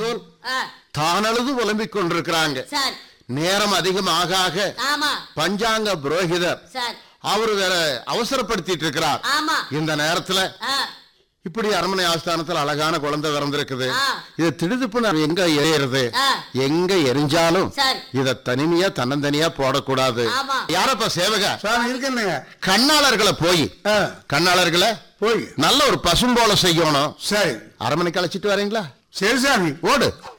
போல் ஆ, தானழுது புலம்பிக் கொண்டிருக்கிறாங்க சார் நேரம் அதிகம் ஆக ஆக ஆமா பஞ்சாங்க புரோகிதர் சார் அவரு வேற அவசரப்படுத்திட்டு இருக்கிறார் ஆமா இந்த நேரத்துல ஆ, இப்படி அரண்மனை ஆஸ்தானத்துல அழகான குழந்தை பிறந்திருக்குது ஆ. இது திடுதிப்புன்னு எங்க எரியறது ஆ. எங்க எரிஞ்சாலும் சரி. இத தனிமையா தன்னந்தனியா போடக்கூடாது ஆமா. யாரப்பா சேவக சாமி இருக்குன்னுங்க கண்ணாளர்களை போய் ஆ, கண்ணாளர்களை போய் நல்ல ஒரு பசும்போல செய்யணும் சரி அரண்மனைக்கு அழைச்சிட்டு வரீங்களா சரி சாமி ஓடு